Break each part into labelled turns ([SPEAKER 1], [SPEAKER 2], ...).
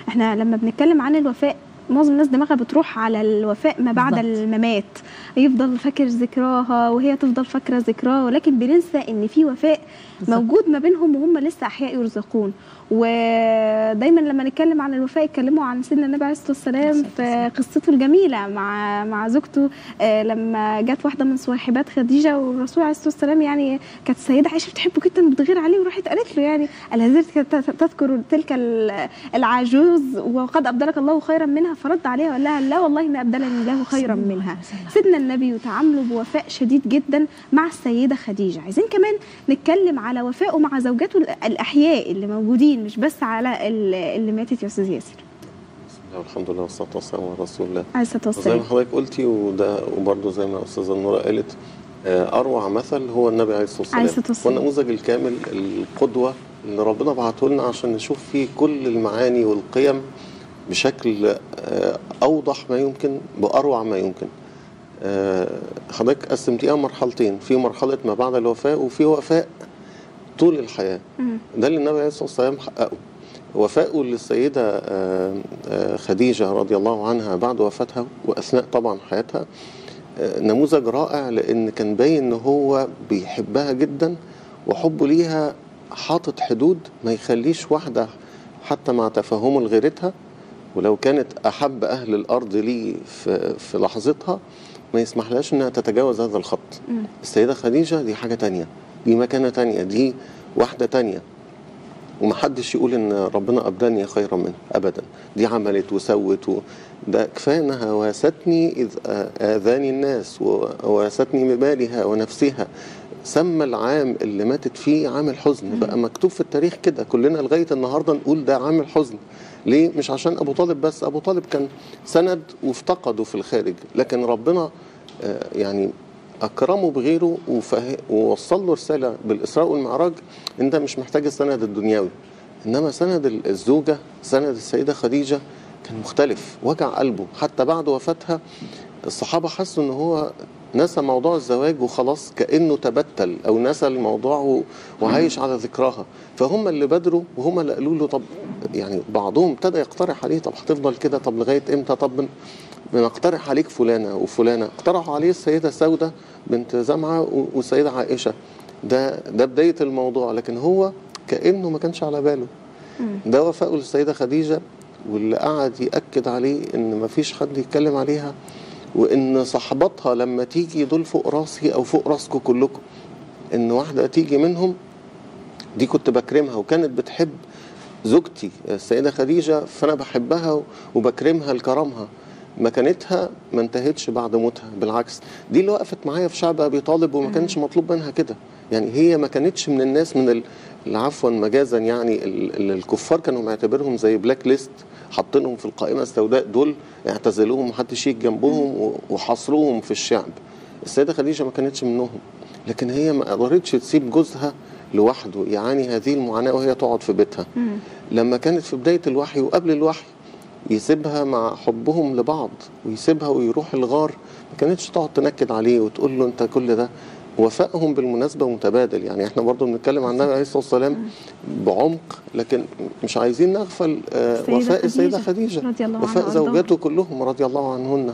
[SPEAKER 1] احنا لما بنتكلم عن الوفاء معظم الناس دماغها بتروح على الوفاء ما بعد
[SPEAKER 2] بالظبط.
[SPEAKER 1] الممات يفضل فاكر ذكراها وهي تفضل فاكره ذكراه ولكن بننسى ان في وفاء
[SPEAKER 2] بالظبط.
[SPEAKER 1] موجود ما بينهم وهم لسه احياء يرزقون ودايما لما نتكلم عن الوفاء يتكلموا عن سيدنا النبي عليه الصلاه والسلام في قصته الجميله مع مع زوجته آه، لما جت واحده من صواحبات خديجه والرسول عليه الصلاه والسلام يعني كانت السيده عائشه بتحبه جدا وبتغير عليه وراحت قالت له يعني الهزير تذكر تلك ال- العجوز وقد ابدلك الله خيرا منها فرد عليها وقال لها لا والله ما ابدلني الله خيرا
[SPEAKER 2] صلى الله
[SPEAKER 1] منها
[SPEAKER 2] عليه وسلم.
[SPEAKER 1] سيدنا النبي وتعامله بوفاء شديد جدا مع السيده خديجه عايزين كمان نتكلم على وفائه مع زوجاته ال- الاحياء اللي موجودين مش بس على ال- اللي ماتت يا استاذ ياسر
[SPEAKER 3] بسم الله والحمد لله والصلاه والسلام على رسول الله
[SPEAKER 1] عليه الصلاه
[SPEAKER 3] زي ما
[SPEAKER 1] والسلام
[SPEAKER 3] حضرتك قلتي وده وبرضه زي ما استاذه نوره قالت آه، اروع مثل هو النبي عليه الصلاه والسلام
[SPEAKER 1] عليه الصلاة والسلام.
[SPEAKER 3] والنموذج الكامل القدوه اللي ربنا بعته لنا عشان نشوف فيه كل المعاني والقيم بشكل آه، اوضح ما يمكن باروع ما يمكن آه، حضرتك قسمتيها مرحلتين في مرحله ما بعد الوفاء وفي وفاء طول الحياه
[SPEAKER 1] مم.
[SPEAKER 3] ده اللي النبي عليه الصلاه والسلام حققه وفاءه للسيده آه، آه، خديجه رضي الله عنها بعد وفاتها واثناء طبعا حياتها آه، نموذج رائع لان كان باين ان هو بيحبها جدا وحبه ليها حاطط حدود ما يخليش واحده حتى مع تفهمه لغيرتها ولو كانت احب اهل الارض ليه في, في لحظتها ما يسمحلهاش انها تتجاوز هذا الخط
[SPEAKER 1] مم.
[SPEAKER 3] السيده خديجه دي حاجه تانية دي مكانه تانية دي واحده تانية ومحدش يقول ان ربنا ابداني خيرا منه ابدا دي عملت وسوت و... ده كفايه انها واستني اذ اذاني الناس وواستني بمالها ونفسها سمى العام اللي ماتت فيه عام الحزن بقى مكتوب في التاريخ كده كلنا لغايه النهارده نقول ده عام الحزن ليه مش عشان ابو طالب بس ابو طالب كان سند وافتقده في الخارج لكن ربنا آه، يعني اكرمه بغيره وفه... ووصل له رساله بالاسراء والمعراج انت مش محتاج السند الدنيوي انما سند ال- الزوجه سند السيده خديجه كان مختلف وجع قلبه حتى بعد وفاتها الصحابه حسوا ان هو نسى موضوع الزواج وخلاص كانه تبتل او نسى الموضوع و- وعايش على ذكراها فهم اللي بادروا وهم اللي قالوا له طب يعني بعضهم ابتدى يقترح عليه طب هتفضل كده طب لغايه امتى طب بن- بنقترح عليك فلانه وفلانه اقترحوا عليه السيده سوده بنت زمعه و- والسيده عائشه ده ده بدايه الموضوع لكن هو كانه ما كانش على باله ده وفاءه للسيده خديجه واللي قعد ياكد عليه ان ما فيش حد يتكلم عليها وان صحباتها لما تيجي دول فوق راسي او فوق راسكم كلكم ان واحده تيجي منهم دي كنت بكرمها وكانت بتحب زوجتي السيده خديجه فانا بحبها وبكرمها لكرمها مكانتها ما انتهتش بعد موتها بالعكس دي اللي وقفت معايا في شعب ابي طالب وما كانش مطلوب منها كده يعني هي ما كانتش من الناس من ال- اللي عفوا مجازا يعني ال- اللي الكفار كانوا معتبرهم زي بلاك ليست حاطينهم في القائمه السوداء دول اعتزلوهم محدش يجي جنبهم و- وحصروهم في الشعب السيده خديجه ما كانتش منهم لكن هي ما قدرتش تسيب جوزها لوحده يعاني هذه المعاناه وهي تقعد في بيتها
[SPEAKER 1] مم.
[SPEAKER 3] لما كانت في بدايه الوحي وقبل الوحي يسيبها مع حبهم لبعض ويسيبها ويروح الغار ما كانتش تقعد تنكد عليه وتقول له انت كل ده وفائهم بالمناسبه متبادل يعني احنا برضو بنتكلم عن النبي عليه الصلاه والسلام بعمق لكن مش عايزين نغفل آه،
[SPEAKER 1] السيدة
[SPEAKER 3] وفاء السيده
[SPEAKER 1] خديجة
[SPEAKER 3] خديجه
[SPEAKER 1] رضي الله عنها
[SPEAKER 3] وفاء
[SPEAKER 1] وأرضاها.
[SPEAKER 3] زوجاته كلهم رضي الله عنهن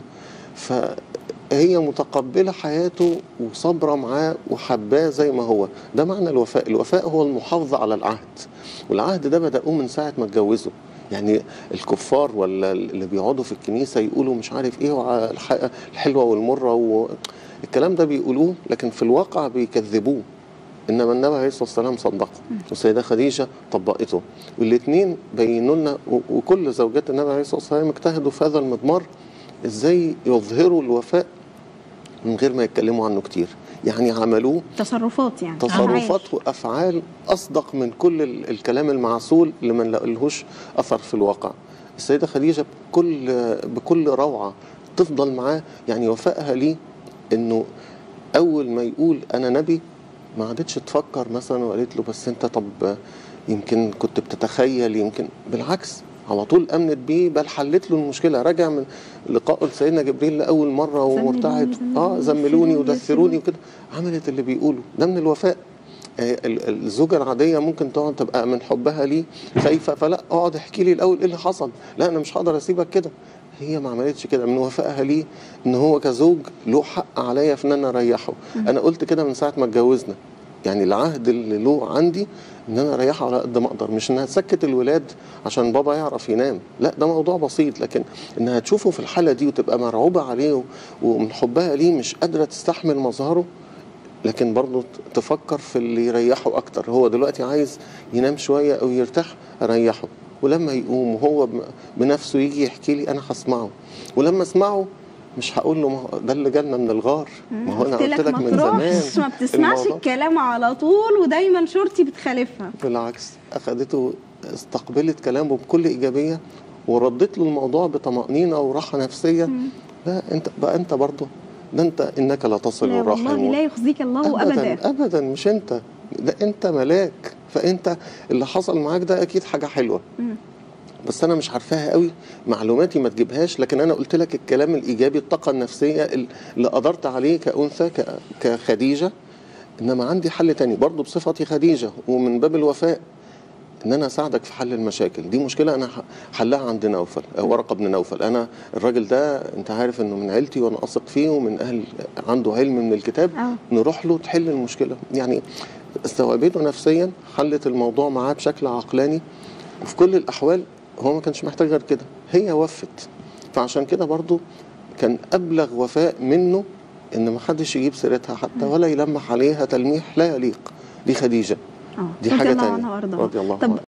[SPEAKER 3] فهي متقبله حياته وصابره معاه وحباه زي ما هو ده معنى الوفاء الوفاء هو المحافظه على العهد والعهد ده بدأوه من ساعه ما اتجوزوا يعني الكفار ولا اللي بيقعدوا في الكنيسه يقولوا مش عارف ايه وع- الح- الحلوه والمره والكلام ده بيقولوه لكن في الواقع بيكذبوه انما النبي عليه الصلاه والسلام صدقه والسيده خديجه طبقته والاثنين بينوا لنا و- وكل زوجات النبي عليه الصلاه والسلام اجتهدوا في هذا المضمار ازاي يظهروا الوفاء من غير ما يتكلموا عنه كتير يعني عملوه
[SPEAKER 1] تصرفات يعني
[SPEAKER 3] تصرفات وافعال اصدق من كل ال- الكلام المعسول اللي ما نلاقيلهوش اثر في الواقع السيده خديجه بكل بكل روعه تفضل معاه يعني وفائها ليه انه اول ما يقول انا نبي ما عادتش تفكر مثلا وقالت له بس انت طب يمكن كنت بتتخيل يمكن بالعكس على طول امنت بيه بل حلت له المشكله راجع من لقائه لسيدنا جبريل لاول مره
[SPEAKER 1] زملوني،
[SPEAKER 3] ومرتعد
[SPEAKER 1] زملوني،
[SPEAKER 3] اه زملوني
[SPEAKER 1] دثروني،
[SPEAKER 3] ودثروني وكده عملت اللي بيقوله ده من الوفاء آه، ال- الزوجه العاديه ممكن تقعد تبقى من حبها ليه خايفه فلا اقعد احكي لي الاول ايه اللي حصل لا انا مش هقدر اسيبك كده هي ما عملتش كده من وفائها ليه ان هو كزوج له حق عليا في ان انا اريحه انا قلت كده من ساعه ما اتجوزنا يعني العهد اللي له عندي ان انا اريحه على قد ما اقدر مش انها تسكت الولاد عشان بابا يعرف ينام لا ده موضوع بسيط لكن انها تشوفه في الحاله دي وتبقى مرعوبه عليه و- ومن حبها ليه مش قادره تستحمل مظهره لكن برضه تفكر في اللي يريحه اكتر هو دلوقتي عايز ينام شويه او يرتاح اريحه ولما يقوم وهو ب- بنفسه يجي يحكي لي انا هسمعه ولما اسمعه مش هقول له ما هو ده اللي جالنا من الغار ما هو انا قلت لك
[SPEAKER 1] ما
[SPEAKER 3] من زمان
[SPEAKER 1] تروحش ما بتسمعش
[SPEAKER 3] الموضوع-
[SPEAKER 1] الكلام على طول ودايما شرطي بتخالفها
[SPEAKER 3] بالعكس اخدته استقبلت كلامه بكل ايجابيه وردت له الموضوع بطمانينه وراحه نفسيه لا انت بقى انت برضه ده انت انك لا تصل
[SPEAKER 1] لا
[SPEAKER 3] الرحم
[SPEAKER 1] والله لا يخزيك الله ابدا
[SPEAKER 3] ابدا ابدا مش انت ده انت ملاك فانت اللي حصل معاك ده اكيد حاجه حلوه
[SPEAKER 1] مم.
[SPEAKER 3] بس انا مش عارفاها قوي معلوماتي ما تجيبهاش لكن انا قلت لك الكلام الايجابي الطاقه النفسيه اللي قدرت عليه كانثى ك- كخديجه انما عندي حل تاني برضه بصفتي خديجه ومن باب الوفاء ان انا اساعدك في حل المشاكل دي مشكله انا ح- حلها عند نوفل آه، ورقه بن نوفل انا الراجل ده انت عارف انه من عيلتي وانا اثق فيه ومن اهل عنده علم من الكتاب
[SPEAKER 1] اه
[SPEAKER 3] نروح له تحل المشكله يعني استوعبته نفسيا حلت الموضوع معاه بشكل عقلاني وفي كل الاحوال هو ما كانش محتاج غير كده هي وفت فعشان كده برضو كان ابلغ وفاء منه ان ما حدش يجيب سيرتها حتى ولا يلمح عليها تلميح لا يليق دي خديجه
[SPEAKER 1] اه
[SPEAKER 3] دي
[SPEAKER 1] رضي
[SPEAKER 3] حاجه
[SPEAKER 1] الله
[SPEAKER 3] تانية
[SPEAKER 1] عنها وارضاها
[SPEAKER 3] رضي الله
[SPEAKER 1] طب
[SPEAKER 3] عنها